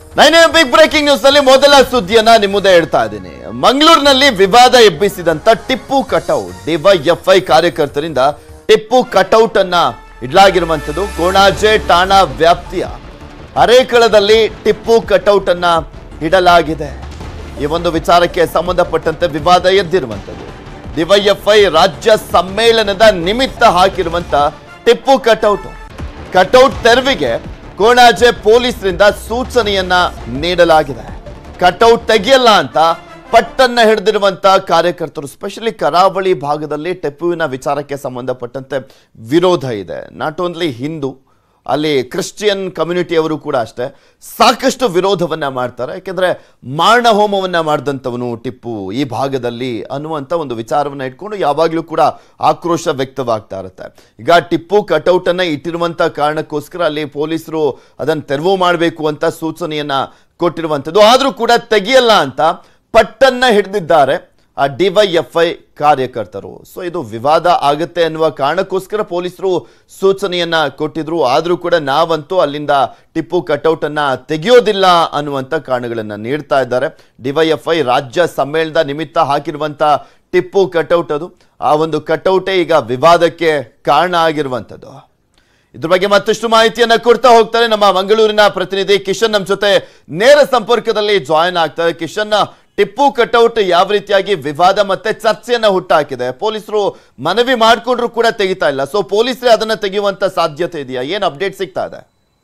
nine big breaking news ನಲ್ಲಿ ಮೊದಲ ಸುದ್ದಿಯನ್ನ ನಿಮ್ಮದೇ ಹೇಳ್ತಾ ಇದ್ದೀನಿ ಮಂಗಳೂರಿನಲ್ಲಿ ವಿವಾದ ಎಬ್ಬಿಸಿದಂತ ಟಿಪ್ಪು ಕಟೌಟ್ ಡಿವೈಎಫ್ಐ ಕಾರ್ಯಕರ್ತರಿಂದ ಟಿಪ್ಪು ಕಟೌಟ್ ಅನ್ನ ಇಡ್ಲಾಗಿರುವಂತದ್ದು ಕೋಣಾಜೆ ಠಾಣಾ ವ್ಯಾಪ್ತಿಯ ಅರೇಕಳದಲ್ಲಿ ಟಿಪ್ಪು ಕಟೌಟ್ ಅನ್ನ ಇಡಲಾಗಿದೆ ಈ ಒಂದು ವಿಚಾರಕ್ಕೆ ಸಂಬಂಧಪಟ್ಟಂತೆ ವಿವಾದ ಎದ್ದಿರುವಂತದ್ದು ಡಿವೈಎಫ್ಐ ರಾಜ್ಯ ಸಮ್ಮೇಳನದ ನಿಮಿತ್ತ ಹಾಕಿರುವಂತ ಟಿಪ್ಪು ಕಟೌಟ್ ಕಟೌಟ್ ತೆರವಿಗೆ ಕೋಣಾಜೆ ಪೊಲೀಸರಿಂದ ಸೂಚನೆಯನ್ನ ನೀಡಲಾಗಿದೆ ಕಟೌಟ್ ತೆಗೆಯಲ್ಲ ಅಂತ ಪಟ್ಟನ್ನ ಹಿಡಿದಿರುವಂತ ಕಾರ್ಯಕರ್ತರು ಸ್ಪೆಷಲಿ ಕರಾವಳಿ ಭಾಗದಲ್ಲಿ ಟಿಪ್ಪುವಿನ ವಿಚಾರಕ್ಕೆ ಸಂಬಂಧಪಟ್ಟಂತೆ ವಿರೋಧ ಇದೆ ನಾಟ್ ಓನ್ಲಿ ಹಿಂದೂ ಅಲ್ಲಿ ಕ್ರಿಶ್ಚಿಯನ್ ಕಮ್ಯುನಿಟಿಯವರು ಕೂಡ ಅಷ್ಟೇ ಸಾಕಷ್ಟು ವಿರೋಧವನ್ನ ಮಾಡ್ತಾರೆ ಯಾಕೆಂದ್ರೆ ಮಾರಣ ಹೋಮವನ್ನ ಮಾಡಿದಂಥವನು ಟಿಪ್ಪು ಈ ಭಾಗದಲ್ಲಿ ಅನ್ನುವಂಥ ಒಂದು ವಿಚಾರವನ್ನ ಇಟ್ಕೊಂಡು ಯಾವಾಗಲೂ ಕೂಡ ಆಕ್ರೋಶ ವ್ಯಕ್ತವಾಗ್ತಾ ಇರುತ್ತೆ ಈಗ ಟಿಪ್ಪು ಕಟೌಟ್ ಅನ್ನ ಇಟ್ಟಿರುವಂತ ಕಾರಣಕ್ಕೋಸ್ಕರ ಅಲ್ಲಿ ಪೊಲೀಸರು ಅದನ್ನು ತೆರವು ಮಾಡಬೇಕು ಅಂತ ಸೂಚನೆಯನ್ನ ಕೊಟ್ಟಿರುವಂಥದ್ದು ಆದರೂ ಕೂಡ ತೆಗಿಯಲ್ಲ ಅಂತ ಪಟ್ಟನ್ನ ಹಿಡಿದಿದ್ದಾರೆ ಆ ಡಿವೈಎಫ್ಐ ಕಾರ್ಯಕರ್ತರು ಸೊ ಇದು ವಿವಾದ ಆಗುತ್ತೆ ಅನ್ನುವ ಕಾರಣಕ್ಕೋಸ್ಕರ ಪೊಲೀಸರು ಸೂಚನೆಯನ್ನ ಕೊಟ್ಟಿದ್ರು ಆದರೂ ಕೂಡ ನಾವಂತೂ ಅಲ್ಲಿಂದ ಟಿಪ್ಪು ಕಟೌಟ್ ಅನ್ನ ತೆಗೆಯೋದಿಲ್ಲ ಅನ್ನುವಂಥ ಕಾರಣಗಳನ್ನ ನೀಡ್ತಾ ಇದ್ದಾರೆ ಡಿವೈಎಫ್ಐ ರಾಜ್ಯ ಸಮ್ಮೇಳನದ ನಿಮಿತ್ತ ಹಾಕಿರುವಂತ ಟಿಪ್ಪು ಕಟೌಟ್ ಅದು ಆ ಒಂದು ಕಟೌಟೇ ಈಗ ವಿವಾದಕ್ಕೆ ಕಾರಣ ಆಗಿರುವಂಥದ್ದು ಇದ್ರ ಬಗ್ಗೆ ಮತ್ತಷ್ಟು ಮಾಹಿತಿಯನ್ನ ಕೊಡ್ತಾ ಹೋಗ್ತಾರೆ ನಮ್ಮ ಮಂಗಳೂರಿನ ಪ್ರತಿನಿಧಿ ಕಿಶನ್ ನಮ್ಮ ಜೊತೆ ನೇರ ಸಂಪರ್ಕದಲ್ಲಿ ಜಾಯಿನ್ ಆಗ್ತಾರೆ ಕಿಶನ್ ಟಿಪ್ಪು ಕಟೌಟ್ ಯಾವ ರೀತಿಯಾಗಿ ವಿವಾದ ಮತ್ತೆ ಚರ್ಚೆಯನ್ನ ಹುಟ್ಟಾಕಿದೆ ಪೊಲೀಸರು ಮನವಿ ಮಾಡ್ಕೊಂಡ್ರು ಕೂಡ ತೆಗಿತಾ ಇಲ್ಲ ಸೊ ಪೊಲೀಸರೇ ಅದನ್ನ ತೆಗೆಯುವಂತ ಸಾಧ್ಯತೆ ಇದೆಯಾ ಏನ್ ಅಪ್ಡೇಟ್ ಸಿಗ್ತಾ ಇದೆ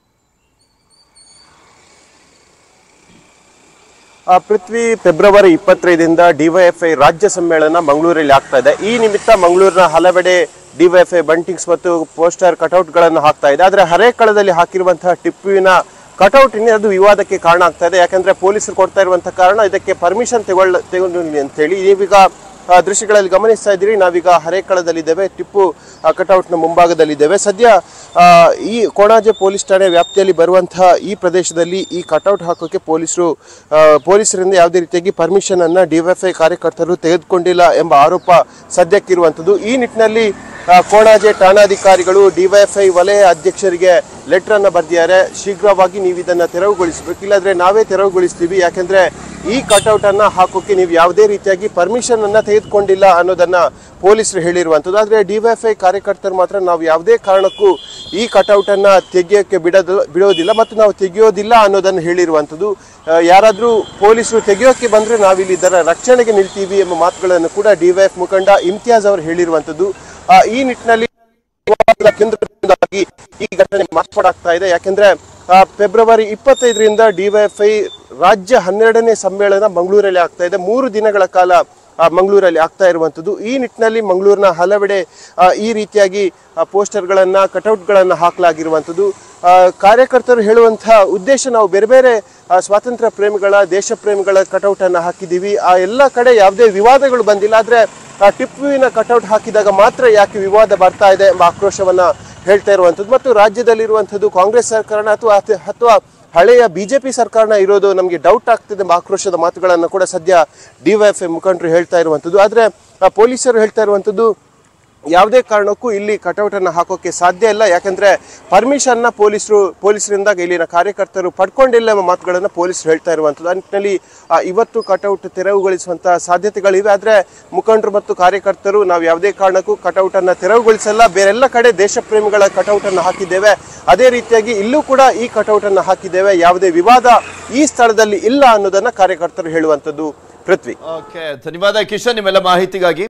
ಆ, ಪೃಥ್ವಿ ಫೆಬ್ರವರಿ ಇಪ್ಪತ್ತೈದರಿಂದ ಡಿವೈಎಫ್ಐ ರಾಜ್ಯ ಸಮ್ಮೇಳನ ಮಂಗಳೂರಲ್ಲಿ ಆಗ್ತಾ ಇದೆ ಈ ನಿಮಿತ್ತ ಮಂಗಳೂರಿನ ಹಲವೆಡೆ ಡಿವೈಎಫ್ಐ ಬಂಟಿಂಗ್ಸ್ ಮತ್ತು ಪೋಸ್ಟರ್ ಕಟೌಟ್ಗಳನ್ನು ಹಾಕ್ತಾ ಇದೆ ಆದರೆ ಹರೇಕಳದಲ್ಲಿ ಹಾಕಿರುವಂತಹ ಟಿಪ್ಪುವಿನ ಕಟೌಟ್ ಇನ್ನೇ ಅದು ವಿವಾದಕ್ಕೆ ಕಾರಣ ಆಗ್ತಾ ಇದೆ ಯಾಕಂದ್ರೆ ಪೊಲೀಸರು ಕೊಡ್ತಾ ಇರುವಂತಹ ಕಾರಣ ಇದಕ್ಕೆ ಪರ್ಮಿಷನ್ ತಗೊಳ್ಳ ತಗೊಂಡು ಅಂತೇಳಿ ನೀವೀಗ ಆ, ದೃಶ್ಯಗಳಲ್ಲಿ ಗಮನಿಸ್ತಾ ಇದ್ದೀರಿ ನಾವೀಗ ಹರೇಕಳದಲ್ಲಿದ್ದೇವೆ ಟಿಪ್ಪು ಆ, ಕಟೌಟ್ನ ಮುಂಭಾಗದಲ್ಲಿದ್ದೇವೆ ಸದ್ಯ ಆ, ಈ ಕೊಣಾಜೆ ಪೊಲೀಸ್ ಠಾಣೆ ವ್ಯಾಪ್ತಿಯಲ್ಲಿ ಬರುವಂತಹ ಈ ಪ್ರದೇಶದಲ್ಲಿ ಈ ಕಟೌಟ್ ಹಾಕೋಕೆ ಪೊಲೀಸರು ಆ, ಪೊಲೀಸರಿಂದ ಯಾವುದೇ ರೀತಿಯಾಗಿ ಪರ್ಮಿಷನ್ ಅನ್ನ ಡಿವೈಎಫ್ಐ ಕಾರ್ಯಕರ್ತರು ತೆಗೆದುಕೊಂಡಿಲ್ಲ ಎಂಬ ಆರೋಪ ಸದ್ಯಕ್ಕಿರುವಂಥದ್ದು ಈ ನಿಟ್ಟಿನಲ್ಲಿ ಆ, ಕೋಣಾಜೆ ಠಾಣಾಧಿಕಾರಿಗಳು ಡಿವೈಎಫ್ಐ ವಲಯ ಅಧ್ಯಕ್ಷರಿಗೆ ಲೆಟರ್ ಅನ್ನ ಬರೆದಿದ್ದಾರೆ ಶೀಘ್ರವಾಗಿ ನೀವು ಇದನ್ನ ತೆರವುಗೊಳಿಸಬೇಕು ಇಲ್ಲಾಂದ್ರೆ ನಾವೇ ತೆರವುಗೊಳಿಸ್ತೀವಿ ಯಾಕಂದ್ರೆ ಈ ಕಟೌಟ್ ಅನ್ನ ಹಾಕೋಕೆ ನೀವು ಯಾವುದೇ ರೀತಿಯಾಗಿ ಪರ್ಮಿಷನ್ ಅನ್ನ ತೆಗೆದುಕೊಂಡಿಲ್ಲ ಅನ್ನೋದನ್ನ ಪೊಲೀಸರು ಹೇಳಿರುವಂಥದ್ದು ಆದ್ರೆ ಡಿವೈಎಫ್ಐ ಕಾರ್ಯಕರ್ತರು ಮಾತ್ರ ನಾವು ಯಾವುದೇ ಕಾರಣಕ್ಕೂ ಈ ಕಟೌಟ್ ಅನ್ನ ತೆಗೆಯೋಕೆ ಬಿಡೋದು ಬಿಡೋದಿಲ್ಲ ಮತ್ತು ನಾವು ತೆಗೆಯೋದಿಲ್ಲ ಅನ್ನೋದನ್ನು ಹೇಳಿರುವಂಥದ್ದು ಆ, ಯಾರಾದ್ರೂ ಪೊಲೀಸರು ತೆಗೆಯೋಕೆ ಬಂದ್ರೆ ನಾವಿಲ್ಲಿ ಇದರ ರಕ್ಷಣೆಗೆ ನಿಲ್ತೀವಿ ಎಂಬ ಮಾತುಗಳನ್ನು ಕೂಡ ಡಿವೈಎಫ್ ಮುಖಂಡ ಇಮ್ತಿಯಾಜ್ ಅವರು ಹೇಳಿರುವಂಥದ್ದು ಆ, ಈ ನಿಟ್ಟಿನಲ್ಲಿ ವಿವಾದದ ಕೇಂದ್ರದಿಂದಾಗಿ ಈ ಘಟನೆ ಮಾರ್ಪಾಡಾಗ್ತಾ ಇದೆ ಯಾಕೆಂದ್ರೆ ಆ, ಫೆಬ್ರವರಿ ಇಪ್ಪತ್ತೈದರಿಂದ ಡಿವೈಎಫ್ಐ ರಾಜ್ಯ ಹನ್ನೆರಡನೇ ಸಮ್ಮೇಳನ ಮಂಗಳೂರಲ್ಲಿ ಆಗ್ತಾ ಇದೆ ಮೂರು ದಿನಗಳ ಕಾಲ ಆ, ಮಂಗಳೂರಲ್ಲಿ ಆಗ್ತಾ ಇರುವಂಥದ್ದು ಈ ನಿಟ್ಟಿನಲ್ಲಿ ಮಂಗಳೂರಿನ ಹಲವೆಡೆ ಆ, ಈ ರೀತಿಯಾಗಿ ಆ, ಪೋಸ್ಟರ್ಗಳನ್ನ ಕಟೌಟ್ಗಳನ್ನ ಹಾಕಲಾಗಿರುವಂಥದ್ದು ಆ, ಕಾರ್ಯಕರ್ತರು ಹೇಳುವಂತಹ ಉದ್ದೇಶ ನಾವು ಬೇರೆ ಬೇರೆ ಆ, ಸ್ವಾತಂತ್ರ್ಯ ಪ್ರೇಮಿಗಳ ದೇಶ ಪ್ರೇಮಿಗಳ ಕಟೌಟ್ ಅನ್ನ ಹಾಕಿದ್ದೀವಿ ಆ ಎಲ್ಲ ಕಡೆ ಯಾವುದೇ ವಿವಾದಗಳು ಬಂದಿಲ್ಲ ಆದ್ರೆ ಆ ಟಿಪ್ಪುವಿನ ಕಟೌಟ್ ಹಾಕಿದಾಗ ಮಾತ್ರ ಯಾಕೆ ವಿವಾದ ಬರ್ತಾ ಇದೆ ಎಂಬ ಆಕ್ರೋಶವನ್ನ ಹೇಳ್ತಾ ಇರುವಂಥದ್ದು ಮತ್ತು ರಾಜ್ಯದಲ್ಲಿರುವಂಥದ್ದು ಕಾಂಗ್ರೆಸ್ ಸರ್ಕಾರ ಅಥವಾ ಅಥ- ಅಥವಾ ಹಳೆಯ ಬಿಜೆಪಿ ಸರ್ಕಾರನ ಇರೋದು ನಮಗೆ ಡೌಟ್ ಆಗ್ತಿದೆ ಎಂಬ ಆಕ್ರೋಶದ ಮಾತುಗಳನ್ನು ಕೂಡ ಸದ್ಯ ಡಿವೈಎಫ್ಐ ಮುಖಂಡರು ಹೇಳ್ತಾ ಇರುವಂಥದ್ದು ಆದ್ರೆ ಆ ಪೊಲೀಸರು ಹೇಳ್ತಾ ಇರುವಂಥದ್ದು ಯಾವುದೇ ಕಾರಣಕ್ಕೂ ಇಲ್ಲಿ ಕಟೌಟ್ ಅನ್ನ ಹಾಕೋಕೆ ಸಾಧ್ಯ ಇಲ್ಲ ಯಾಕಂದ್ರೆ ಪರ್ಮಿಷನ್ ನ ಪೊಲೀಸರು ಪೊಲೀಸರಿಂದ ಇಲ್ಲಿನ ಕಾರ್ಯಕರ್ತರು ಪಡ್ಕೊಂಡಿಲ್ಲ ಎಂಬ ಮಾತುಗಳನ್ನ ಪೊಲೀಸರು ಹೇಳ್ತಾ ಇರುವಂಥದ್ದು ಆ ನಿಟ್ಟಿನಲ್ಲಿ ಆ, ಇವತ್ತು ಕಟೌಟ್ ತೆರವುಗೊಳಿಸುವಂತಹ ಸಾಧ್ಯತೆಗಳಿವೆ ಆದ್ರೆ ಮುಖಂಡರು ಮತ್ತು ಕಾರ್ಯಕರ್ತರು ನಾವು ಯಾವುದೇ ಕಾರಣಕ್ಕೂ ಕಟೌಟ್ ಅನ್ನ ತೆರವುಗೊಳಿಸಲ್ಲ ಬೇರೆಲ್ಲ ಕಡೆ ದೇಶ ಪ್ರೇಮಿಗಳ ಕಟೌಟ್ ಅನ್ನು ಹಾಕಿದ್ದೇವೆ ಅದೇ ರೀತಿಯಾಗಿ ಇಲ್ಲೂ ಕೂಡ ಈ ಕಟೌಟ್ ಅನ್ನು ಹಾಕಿದ್ದೇವೆ ಯಾವುದೇ ವಿವಾದ ಈ ಸ್ಥಳದಲ್ಲಿ ಇಲ್ಲ ಅನ್ನೋದನ್ನ ಕಾರ್ಯಕರ್ತರು ಹೇಳುವಂಥದ್ದು ಪೃಥ್ವಿ ಓಕೆ ಧನ್ಯವಾದ ಕಿಶನ್ ನಿಮ್ಮೆಲ್ಲ ಮಾಹಿತಿಗಾಗಿ